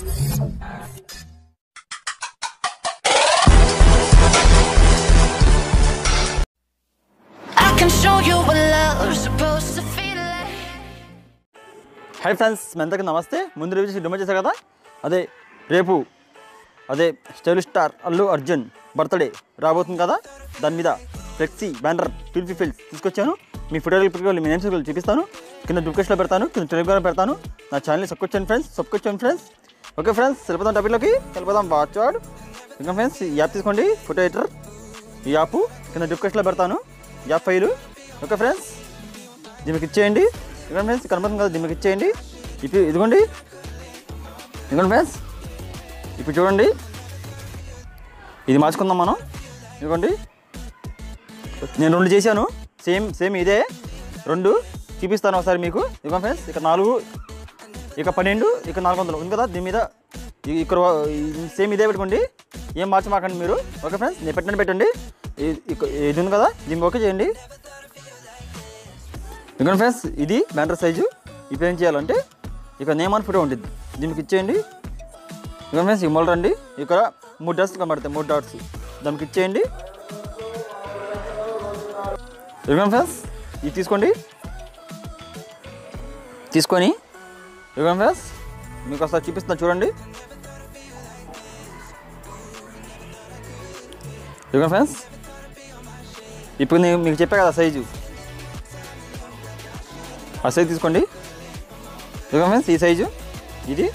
I can show you what love's supposed to feel like. Hi friends మీ అందరికీ నమస్తే ముందు రివ్యూ డిమో చేశారు కదా అదే రేపు అదే style star Allu Arjun birthday రాబోతుంది కదా దాని మీద ఫ్లెక్సీ బ్యానర్ టిల్ఫీ ఫిల్స్ తీసుకొచ్చాను మీ ఫోటోలు పెట్టుకోవాలి మీ నేమ్స్ చూపిస్తాను కింద డిస్క్రిప్షన్లో పెడతాను కింద టెలిగ్రామ్ పెడతాను నా ఛానల్ని subscription friends subscription friends okay friends వెళ్ళిపోదాం టాపిక్లోకి వెళ్ళిపోదాం వాచ్ వాడ్ ఇంకా ఫ్రెండ్స్ ఈ యాప్ తీసుకోండి ఫోటో ఎడిటర్ ఈ యాప్ కింద డిస్క్రిప్షన్లో పెడతాను ఈ యాప్ ఫైలు ఓకే ఫ్రెండ్స్ దీనికి ఇచ్చేయండి ఇదిగోండి ఫ్రెండ్స్ కనబడుతుంది కదా దీనికి ఇచ్చేయండి ఇప్పుడు ఇదిగోండి ఇదిగోండి ఫ్రెండ్స్ ఇప్పుడు చూడండి ఇది మార్చుకుందాం మనం ఇదిగోండి నేను రెండు చేశాను సేమ్ సేమ్ ఇదే రెండు చూపిస్తాను ఒకసారి మీకు ఇదిగోండి ఫ్రెండ్స్ ఇక నాలుగు ఇక పన్నెండు ఇక నాలుగు వందలు ఉంది కదా దీని మీద ఇ- ఇక్కడ సేమ్ ఇదే పెట్టుకోండి ఏం మార్చమాకండి మీరు ఓకే ఫ్రెండ్స్ నేను పెట్టండి పెట్టండి ఇ- ఇక- ఇది ఉంది కదా దీనికి ఓకే చేయండి ఇక్కడ ఫ్రెండ్స్ ఇది బ్యానర్ సైజు ఇప్పుడు ఏం చేయాలంటే ఇక నేమ్ అని ఫోటో ఉంటుంది దీనికి ఇచ్చేయండి ఇక ఫ్రెండ్స్ ఈ మొదలు రండి ఇక్కడ మూడు డాట్స్ కనబడతాయి మూడు డాట్స్ దానికి ఇచ్చేయండి ఇక ఫ్రెండ్స్ ఇది తీసుకోండి తీసుకొని ఇక ఫ్రెండ్స్ మీకు ఒకసారి చూపిస్తున్నా చూడండి ఇక ఫ్రెండ్స్ ఇప్పుడు నేను మీకు చెప్పా కదా సైజు ఆ సైజు తీసుకోండి ఇదిగో ఫ్రెండ్స్ ఈ సైజు ఇది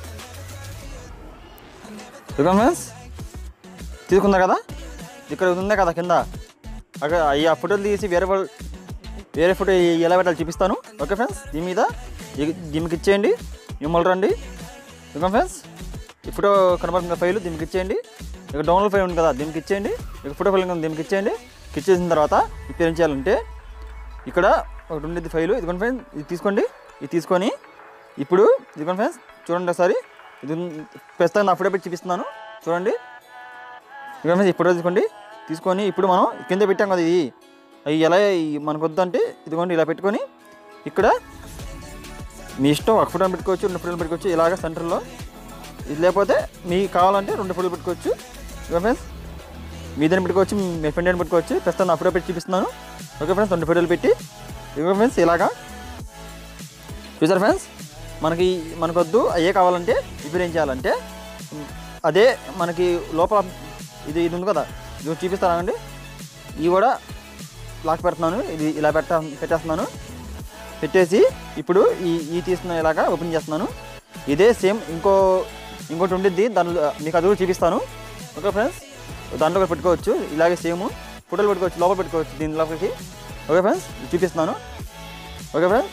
ఇదిగో ఫ్రెండ్స్ తీసుకుందా కదా ఇక్కడ ఇది ఉందా కదా కింద అక్కడ ఈ ఆ ఫోటోలు తీసి వేరే వాళ్ళు వేరే ఫోటో ఎలా పెట్టాలి చూపిస్తాను ఓకే ఫ్రెండ్స్ దీని మీద ఈ- దీనికి ఇచ్చేయండి మిమ్మల్ని రండి ఇదిగో ఫ్రెండ్స్ ఈ ఫోటో కనబడుతున్న ఫైల్ దీనికి ఇచ్చేయండి ఇక డౌన్లోడ్ ఫైల్ ఉంది కదా దీనికి ఇచ్చేయండి ఇక ఫోటో ఫైల్ ఉంది దీనికి ఇచ్చేయండి ఇచ్చేసిన తర్వాత ఇప్పుడు ఏం చేయాలంటే ఇక్కడ ఒకటి ఉండేది ఫైలు ఇదిగోండి ఫ్రెండ్స్ ఇది తీసుకోండి ఇది తీసుకొని ఇప్పుడు ఇదిగోండి ఫ్రెండ్స్ చూడండి ఒకసారి ఇది ఉంది- ప్రస్తుతం నా ఫోటో పెట్టి చూపిస్తున్నాను చూడండి ఇదిగోండి ఫ్రెండ్స్ ఈ ఫోటో తీసుకోండి తీసుకొని ఇప్పుడు మనం కింద పెట్టాం కదా ఇది అవి ఎలా ఈ- మనకు వద్దంటే ఇదిగోండి ఇలా పెట్టుకొని ఇక్కడ మీ ఇష్టం ఒక ఫోటో పెట్టుకోవచ్చు రెండు ఫోటోలు పెట్టుకోవచ్చు ఇలాగ సెంటర్లో ఇది లేకపోతే మీకు కావాలంటే రెండు ఫోటోలు పెట్టుకోవచ్చు ఇదిగో ఫ్రెండ్స్ మీదని పెట్టుకోవచ్చు మీ ఫ్రెండ్ అని పెట్టుకోవచ్చు ప్రస్తుతం నా ఫోటో పెట్టి చూపిస్తున్నాను ఓకే ఫ్రెండ్స్ రెండు ఫోటోలు పెట్టి ఇదిగో ఫ్రెండ్స్ ఇలాగా చూసారు ఫ్రెండ్స్ మనకి మనకు వద్దు అయ్యే కావాలంటే ఇప్పుడు ఏం చేయాలంటే ఉమ్, అదే మనకి లోపల ఇది ఇది ఉంది కదా ఇది చూపిస్తానండి ఇవి కూడా లాక్ పెడుతున్నాను ఇది ఇలా పెట్ట పెట్టేస్తున్నాను పెట్టేసి ఇప్పుడు ఈ ఈ తీస్తున్న ఇలాగా ఓపెన్ చేస్తున్నాను ఇదే సేమ్ ఇంకో ఇంకోటి ఉండిద్ది దానిలో మీకు అది కూడా చూపిస్తాను ఓకే ఫ్రెండ్స్ దాంట్లో కూడా పెట్టుకోవచ్చు ఇలాగే సేమ్ ఫోటోలు పెట్టుకోవచ్చు లోపల పెట్టుకోవచ్చు దీని లోపలికి ఓకే ఫ్రెండ్స్ ఇది చూపిస్తున్నాను ఓకే ఫ్రెండ్స్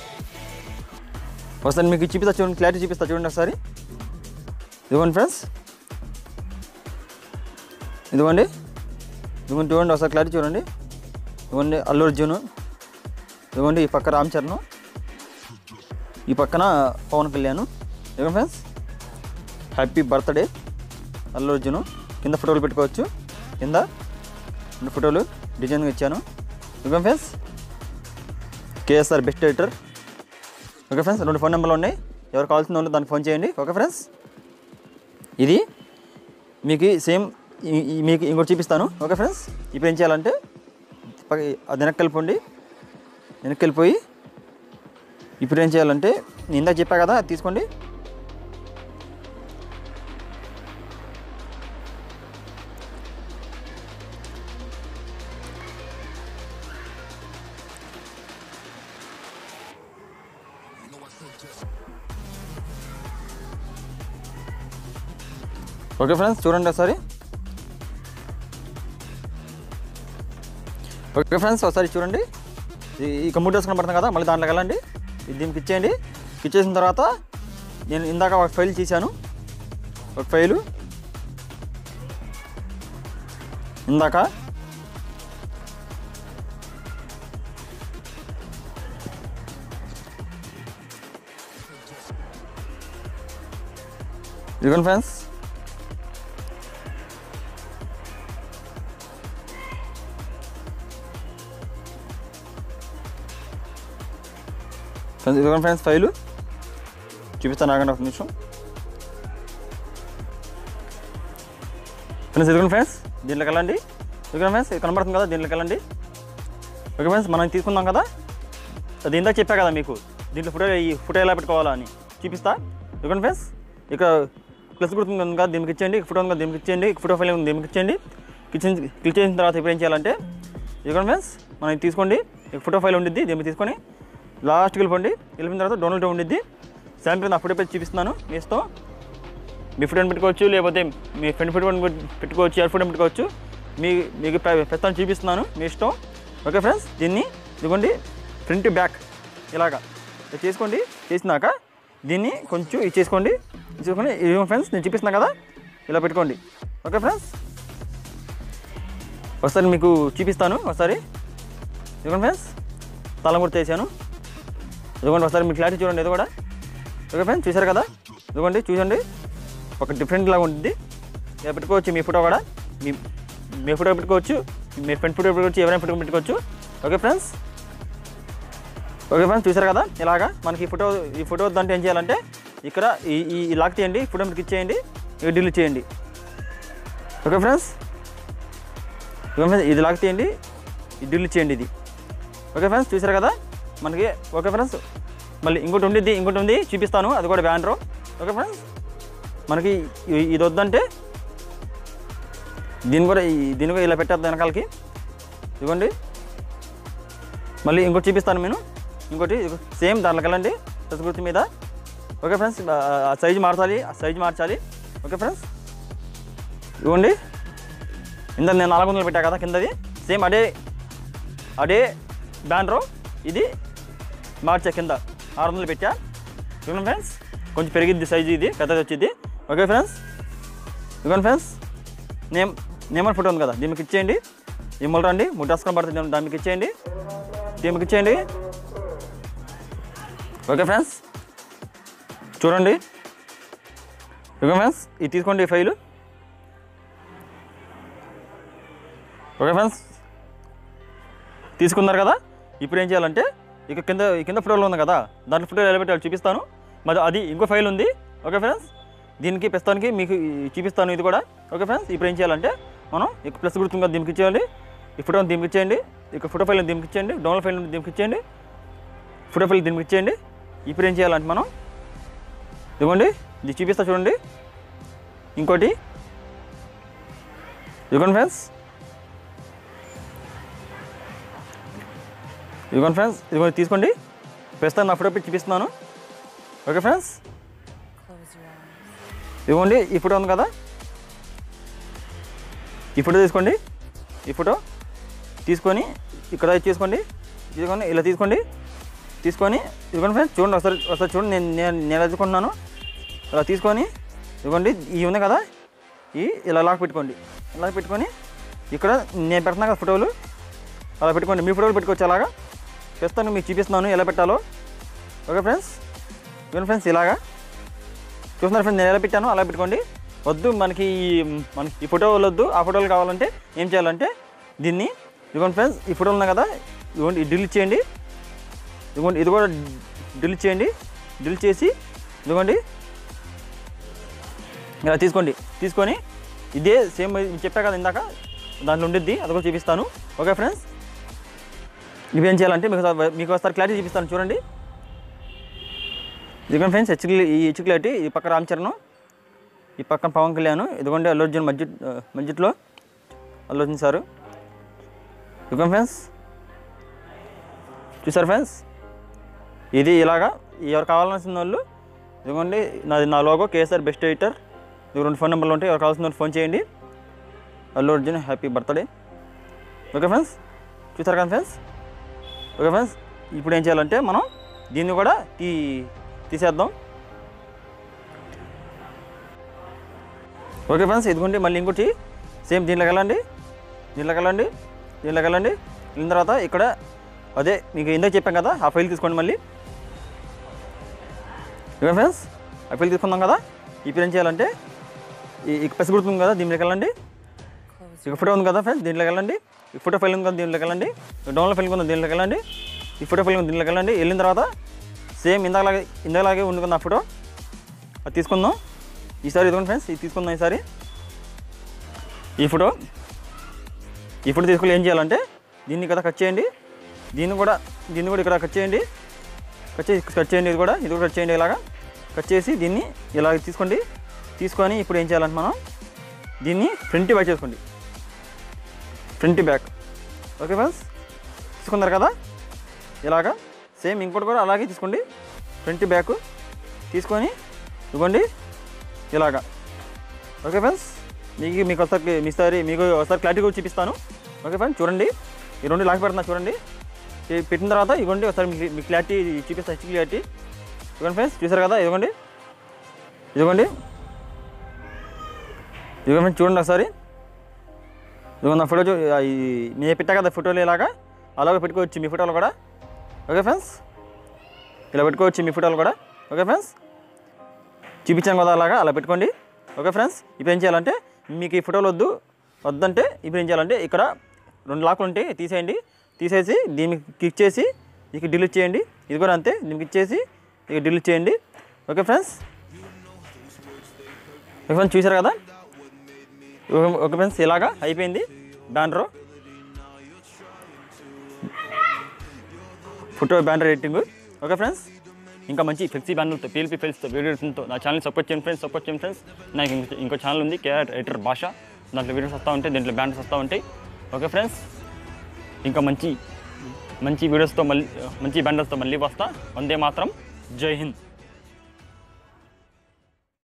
ఒకసారి మీకు చూపిస్తా చూడండి క్లారిటీ చూపిస్తా చూడండి ఒకసారి ఇదిగోండి ఫ్రెండ్స్ ఇదిగోండి ఇదిగోండి చూడండి ఒకసారి క్లారిటీ చూడండి ఇదిగోండి అల్లు అర్జున్ ఇదిగోండి ఈ పక్క రామ్ చరణ్ ఈ పక్కన పవన్ కళ్యాణ్ ఇదిగోండి friends happy birthday Allu Arjun కింద ఫోటోలు పెట్టుకోవచ్చు కింద రెండు ఫోటోలు డిజైన్గా ఇచ్చాను ఇదిగోండి friends KSR best editor okay friends రెండు ఫోన్ నెంబర్లు ఉన్నాయి ఎవరు కావాల్సిన వాళ్ళు దానికి ఫోన్ చేయండి ఓకే ఫ్రెండ్స్ ఇది మీకు సేమ్ ఈ- ఈ- మీకు ఇంకోటి చూపిస్తాను ఓకే ఫ్రెండ్స్ ఇప్పుడు ఏం చేయాలంటే పక్క- అది వెనక్కి వెళ్ళిపోండి వెనక్కి వెళ్ళిపోయి ఇప్పుడు ఏం చేయాలంటే నేను ఇందాక చెప్పా కదా అది తీసుకోండి ఓకే ఫ్రెండ్స్ చూడండి ఒకసారి ఓకే ఫ్రెండ్స్ ఒకసారి చూడండి ఈ- ఈ కంప్యూటర్స్ కనబడుతుంది కదా మళ్ళీ దాంట్లోకి వెళ్ళండి ఇది దీనికి ఇచ్చేయండి ఇచ్చేసిన తర్వాత నేను ఇందాక ఒక ఫైల్ తీశాను ఒక ఫైలు ఇందాక ఇదిగోండి ఫ్రెండ్స్ ఫ్రెండ్స్ ఇదిగోండి ఫ్రెండ్స్ ఫైలు చూపిస్తాను ఆగండి ఒక నిమిషం ఫ్రెండ్స్ ఇదిగోండి ఫ్రెండ్స్ దీంట్లోకి వెళ్ళండి ఇదిగోండి ఫ్రెండ్స్ ఇది కనబడుతుంది కదా దీంట్లోకి వెళ్ళండి ఓకే ఫ్రెండ్స్ మనం తీసుకుందాం కదా అది ఇందాక చెప్పా కదా మీకు దీంట్లో ఫోటో ఈ ఫోటో ఎలా పెట్టుకోవాలా అని చూపిస్తా ఇదిగోండి ఫ్రెండ్స్ ఇక్కడ ప్లస్ గుర్తుంది ఉంది కదా దీనికి ఇచ్చేయండి ఫోటో ఉంది కదా దీనికి ఇచ్చేయండి ఫోటో ఫైల్ ఉంది దీనికి ఇచ్చేయండి కిచెన్ క్లిక్ చేసిన తర్వాత ఇప్పుడు ఏం చేయాలంటే ఇదిగోండి ఫ్రెండ్స్ మనం ఇది తీసుకోండి ఈ ఫోటో ఫైల్ ఉండిద్ది దీన్ని తీసుకొని లాస్ట్కి వెళ్ళిపోండి వెళ్ళిన తర్వాత డౌన్లోడ్ ఉండిద్ది శాంపిల్ నా ఫోటో పెట్టి చూపిస్తున్నాను మీ ఇష్టం మీ ఫోటోని పెట్టుకోవచ్చు లేకపోతే మీ ఫ్రెండ్ ఫోటో పెట్టుకోవచ్చు ఎవరి ఫోటో పెట్టుకోవచ్చు మీ మీకు ప్ర- ప్రస్తుతం చూపిస్తున్నాను మీ ఇష్టం ఓకే ఫ్రెండ్స్ దీన్ని ఇదిగోండి ఫ్రంట్ బ్యాక్ ఇలాగా ఇలా చేసుకోండి చేసినాక దీన్ని కొంచెం ఇది చేసుకోండి ఇది చేసుకోండి ఇదిగో ఫ్రెండ్స్ నేను చూపిస్తున్నా కదా ఇలా పెట్టుకోండి ఓకే ఫ్రెండ్స్ ఒకసారి మీకు చూపిస్తాను ఒకసారి ఇదిగోండి ఫ్రెండ్స్ తలం కూడా చేశాను ఇదిగోండి ఒకసారి మీ క్లారిటీ చూడండి ఇది కూడా ఓకే ఫ్రెండ్స్ చూశారు కదా ఇదిగోండి చూడండి ఒక డిఫరెంట్ లాగా ఉంటుంది ఇలా పెట్టుకోవచ్చు మీ ఫోటో కూడా మీ మీ ఫోటో పెట్టుకోవచ్చు మీ ఫ్రెండ్ ఫోటో పెట్టుకోవచ్చు ఎవరైనా ఫోటో పెట్టుకోవచ్చు ఓకే ఫ్రెండ్స్ ఓకే ఫ్రెండ్స్ చూసారు కదా ఇలాగా మనకి ఈ ఫోటో ఈ ఫోటో వద్దంటే ఏం చేయాలంటే ఇక్కడ ఈ ఈ ఈ లాక్ చేయండి ఫోటో మీకు ఇచ్చేయండి ఇక డిలీట్ చేయండి ఓకే ఫ్రెండ్స్ ఓకే ఫ్రెండ్స్ ఇది లాక్ చేయండి ఇది డిలీట్ చేయండి ఇది ఓకే ఫ్రెండ్స్ చూసారు కదా మనకి ఓకే ఫ్రెండ్స్ మళ్ళీ ఇంకోటి ఉండిద్ది ఇంకోటి ఉంది చూపిస్తాను అది కూడా బ్యానర్ ఓకే ఫ్రెండ్స్ మనకి ఇ- ఇది వద్దంటే దీన్ని కూడా ఈ- దీన్ని కూడా ఇలా పెట్టేద్దాం వెనకాలకి ఇదిగోండి మళ్ళీ ఇంకోటి చూపిస్తాను నేను ఇంకోటి సేమ్ దాంట్లోకి వెళ్ళండి ప్రతికృతి మీద ఓకే ఫ్రెండ్స్ ఆ సైజు మార్చాలి ఆ సైజు మార్చాలి ఓకే ఫ్రెండ్స్ ఇవ్వండి ఇంత నేను నాలుగు వందలు పెట్టా కదా కిందది సేమ్ అదే అదే బ్యానరు ఇది మార్చా కింద ఆరు వందలు పెట్టా ఇవ్వండి ఫ్రెండ్స్ కొంచెం పెరిగిద్ది సైజు ఇది పెద్దది వచ్చింది ఓకే ఫ్రెండ్స్ ఇవ్వండి ఫ్రెండ్స్ నేమ్ నేమర్ ఫోటో ఉంది కదా దీనికి ఇచ్చేయండి ఈ మొదలు రండి మూడు రాసుకొని పడుతుంది దానికి ఇచ్చేయండి దీనికి ఇచ్చేయండి ఓకే ఫ్రెండ్స్ చూడండి ఓకే ఫ్రెండ్స్ ఇది తీసుకోండి ఈ ఫైలు ఓకే ఫ్రెండ్స్ తీసుకున్నారు కదా ఇప్పుడు ఏం చేయాలంటే ఇక కింద ఈ కింద ఫోటోలో ఉంది కదా దాంట్లో ఫోటో ఎలా పెట్టాలో చూపిస్తాను మరి అది ఇంకో ఫైల్ ఉంది ఓకే ఫ్రెండ్స్ దీనికి ప్రస్తుతానికి మీకు ఈ చూపిస్తాను ఇది కూడా ఓకే ఫ్రెండ్స్ ఇప్పుడు ఏం చేయాలంటే మనం ఇక ప్లస్ గుర్తుంది కదా దీనికి ఇచ్చేయండి ఈ ఫోటోని దీనికి ఇచ్చేయండి ఇక ఫోటో ఫైల్ దీనికి ఇచ్చేయండి డౌన్లోడ్ ఫైల్ దీనికి ఇచ్చేయండి ఫోటో ఫైల్ దీనికి ఇచ్చేయండి ఇప్పుడు ఏం చేయాలంటే మనం ఇదిగోండి ఇది చూపిస్తా చూడండి ఇంకోటి ఇదిగోండి ఫ్రెండ్స్ ఇదిగోండి ఫ్రెండ్స్ ఇదిగోండి తీసుకోండి ప్రస్తుతం నా ఫోటో పెట్టి చూపిస్తున్నాను ఓకే ఫ్రెండ్స్ ఇదిగోండి ఈ ఫోటో ఉంది కదా ఈ ఫోటో తీసుకోండి ఈ ఫోటో తీసుకొని ఇక్కడ ఇది తీసుకోండి తీసుకోండి ఇలా తీసుకోండి తీసుకొని ఇదిగోండి ఫ్రెండ్స్ చూడండి ఒకసారి ఒకసారి చూడండి నేను నేను నేను ఎదుర్కొంటున్నాను ఇలా తీసుకొని ఇదిగోండి ఇవి ఉంది కదా ఈ ఇలా లాక్ పెట్టుకోండి ఇలా పెట్టుకొని ఇక్కడ నేను పెడుతున్నా కదా ఫోటోలు అలా పెట్టుకోండి మీ ఫోటోలు పెట్టుకోవచ్చు అలాగా ప్రస్తుతానికి మీకు చూపిస్తున్నాను ఎలా పెట్టాలో ఓకే ఫ్రెండ్స్ ఇవన్నీ ఫ్రెండ్స్ ఇలాగా చూస్తున్నారు ఫ్రెండ్స్ నేను ఎలా పెట్టాను అలా పెట్టుకోండి వద్దు మనకి ఈ- మనకి ఈ ఫోటోలు వద్దు ఆ ఫోటోలు కావాలంటే ఏం చేయాలంటే దీన్ని ఇదిగోండి ఫ్రెండ్స్ ఈ ఫోటోలు ఉన్నాయి కదా ఇదిగోండి డిలీట్ చేయండి ఇదిగోండి ఇది కూడా డిలీట్ చేయండి డిలీట్ చేసి ఇదిగోండి ఇలా తీసుకోండి తీసుకొని ఇదే సేమ్ చెప్పా కదా ఇందాక దాంట్లో ఉండిద్ది అది కూడా చూపిస్తాను ఓకే ఫ్రెండ్స్ ఇవి ఏం చేయాలంటే మీకు ఒకసారి- మీకు ఒకసారి క్లారిటీ చూపిస్తాను చూడండి ఇదిగోండి ఫ్రెండ్స్ హెచ్ ఈ హెచ్ క్లారిటీ ఈ పక్క రామ్ చరణ్ ఈ పక్కన పవన్ కళ్యాణ్ ఇదిగోండి అల్లు అర్జున్ మధ్య మధ్యలో అల్లు అర్జున్ సారు ఇదిగోండి ఫ్రెండ్స్ చూసారు ఫ్రెండ్స్ ఇది ఇలాగా ఎవరు కావాల్సిన వాళ్ళు ఇదిగోండి నాది నా లోగో కేఎస్ఆర్ బెస్ట్ ఎడిటర్ ఇది రెండు ఫోన్ నెంబర్లు ఉంటాయి ఎవరు కావాల్సిన వాళ్ళు ఫోన్ చేయండి Allu Arjun happy birthday okay friends చూసారు కదా ఫ్రెండ్స్ ఓకే ఫ్రెండ్స్ ఇప్పుడు ఏం చేయాలంటే మనం దీన్ని కూడా తీ తీసేద్దాం ఓకే ఫ్రెండ్స్ ఇదిగోండి మళ్ళీ ఇంకోటి సేమ్ దీంట్లోకి వెళ్ళండి దీంట్లోకి వెళ్ళండి దీంట్లోకి వెళ్ళండి వెళ్ళిన తర్వాత ఇక్కడ అదే మీకు ఇందాక చెప్పాం కదా ఆ ఫైల్ తీసుకోండి మళ్ళీ ఓకే ఫ్రెండ్స్ ఆ ఫైల్ తీసుకుందాం కదా ఇప్పుడు ఏం చేయాలంటే ఈ ఈ పెస గుర్తుంది కదా దీంట్లోకి వెళ్ళండి ఇక ఫోటో ఉంది కదా ఫ్రెండ్స్ దీంట్లోకి వెళ్ళండి ఈ ఫోటో ఫైల్ ఉంది కదా దీంట్లోకి వెళ్ళండి ఈ డౌన్లోడ్ ఫైల్ ఉంది దీంట్లోకి వెళ్ళండి ఈ ఫోటో ఫైల్ ఉంది దీంట్లోకి వెళ్ళండి వెళ్ళిన తర్వాత సేమ్ ఇందాకలాగే ఇందాకలాగే ఉంది కదా ఆ ఫోటో అది తీసుకుందాం ఈసారి ఇదిగోండి ఫ్రెండ్స్ ఇది తీసుకుందాం ఈసారి ఈ ఫోటో ఈ ఫోటో తీసుకుని ఏం చేయాలంటే దీన్ని కదా కట్ చేయండి దీన్ని కూడా దీన్ని కూడా ఇక్కడ కట్ చేయండి కట్ చేసి కట్ చేయండి ఇది కూడా ఇది కూడా కట్ చేయండి ఇలాగా కట్ చేసి దీన్ని ఇలా తీసుకోండి తీసుకొని ఇప్పుడు ఏం చేయాలంటే మనం దీన్ని ఫ్రంట్ బ్యాక్ చేసుకోండి ఫ్రంట్ బ్యాక్ ఓకే ఫ్రెండ్స్ తీసుకున్నారు కదా ఇలాగా సేమ్ ఇంకోటి కూడా అలాగే తీసుకోండి ఫ్రంట్ బ్యాక్ తీసుకొని ఇవ్వండి ఇలాగా ఓకే ఫ్రెండ్స్ మీకు మీకు ఒకసారి మీసారి మీకు ఒకసారి క్లారిటీ కూడా చూపిస్తాను ఓకే ఫ్రెండ్స్ చూడండి ఈ రెండు లాక్ పెడుతున్నా చూడండి ఈ పెట్టిన తర్వాత ఇవ్వండి ఒకసారి మీకు మీ క్లారిటీ చూపిస్తా హెచ్ క్లారిటీ ఇవ్వండి ఫ్రెండ్స్ చూసారు కదా ఇదిగోండి ఇదిగోండి ఇదిగోండి ఫ్రెండ్స్ చూడండి ఒకసారి ఇదిగోండి నా ఫోటో చూ ఆ, ఈ నేను పెట్టా కదా ఫోటోలు ఇలాగా అలాగే పెట్టుకోవచ్చు మీ ఫోటోలు కూడా ఓకే ఫ్రెండ్స్ ఇలా పెట్టుకోవచ్చు మీ ఫోటోలు కూడా ఓకే ఫ్రెండ్స్ చూపించాను కదా అలాగా అలా పెట్టుకోండి ఓకే ఫ్రెండ్స్ ఇప్పుడు ఏం చేయాలంటే మీకు ఈ ఫోటోలు వద్దు వద్దంటే ఇప్పుడు ఏం చేయాలంటే ఇక్కడ రెండు లాకులు ఉంటాయి తీసేయండి తీసేసి దీన్ని క్లిక్ చేసి ఇక డిలీట్ చేయండి ఇది కూడా అంతే దీనికి ఇచ్చేసి ఇక డిలీట్ చేయండి ఓకే ఫ్రెండ్స్ ఓకే ఫ్రెండ్స్ చూసారు కదా ఓకే- ఓకే ఫ్రెండ్స్ ఇలాగా అయిపోయింది banner photo banner editing okay friends ఇంకా మంచి ఫ్లెక్సీ బ్యానర్తో పీఎల్పీ ఫెల్స్తో వీడియోస్తో నా ఛానల్ సపోర్ట్ చేయండి ఫ్రెండ్స్ సపోర్ట్ చేయండి ఫ్రెండ్స్ నాకు ఇంకో ఇంకో ఛానల్ ఉంది కేఆర్ ఎడిటర్ భాష దాంట్లో వీడియోస్ వస్తూ ఉంటాయి దీంట్లో బ్యానర్స్ వస్తూ ఉంటాయి ఓకే ఫ్రెండ్స్ ఇంకా మంచి మంచి వీడియోస్తో మళ్ళీ మంచి బ్యానర్స్తో మళ్ళీ వస్తా వందే మాత్రం జై హింద్